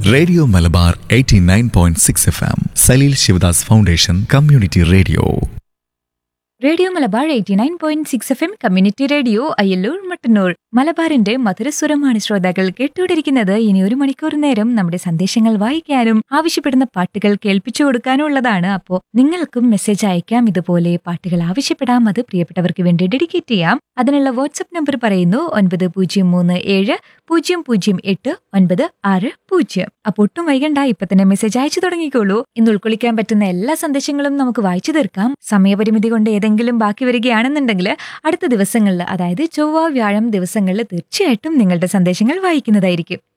radio Malabar 89.6 F M Saleel Sivadas foundation community radio radio Malabar eighty nine point six F M community radio Ayyalloor Mattannur മലബാറിന്റെ മധുരസ്വരമാണ് ശ്രോതാക്കൾ കേട്ടുകൊണ്ടിരിക്കുന്നത് ഇനി ഒരു മണിക്കൂർ നേരം നമ്മുടെ സന്ദേശങ്ങൾ വായിക്കാനും ആവശ്യപ്പെടുന്ന പാട്ടുകൾ കേൾപ്പിച്ചു കൊടുക്കാനും ഉള്ളതാണ് അപ്പോൾ നിങ്ങൾക്കും മെസ്സേജ് അയക്കാം ഇതുപോലെ പാട്ടുകൾ ആവശ്യപ്പെടാം അത് പ്രിയപ്പെട്ടവർക്ക് വേണ്ടി ഡെഡിക്കേറ്റ് ചെയ്യാം അതിനുള്ള വാട്സപ്പ് നമ്പർ പറയുന്നു ഒൻപത് പൂജ്യം മൂന്ന് ഏഴ് പൂജ്യം പൂജ്യം എട്ട് ഒൻപത് ആറ് പൂജ്യം അപ്പോൾ ഒട്ടും വൈകണ്ട ഇപ്പൊ തന്നെ മെസ്സേജ് അയച്ചു തുടങ്ങിക്കോളൂ ഇന്ന് ഉൾക്കൊള്ളിക്കാൻ പറ്റുന്ന എല്ലാ സന്ദേശങ്ങളും നമുക്ക് വായിച്ചു തീർക്കാം സമയപരിമിതി കൊണ്ട് ഏതെങ്കിലും ബാക്കി വരികയാണെന്നുണ്ടെങ്കിൽ അടുത്ത ദിവസങ്ങളിൽ അതായത് ചൊവ്വ വ്യാഴം ദിവസങ്ങളിൽ തീർച്ചയായിട്ടും നിങ്ങളുടെ സന്ദേശങ്ങൾ വായിക്കുന്നതായിരിക്കും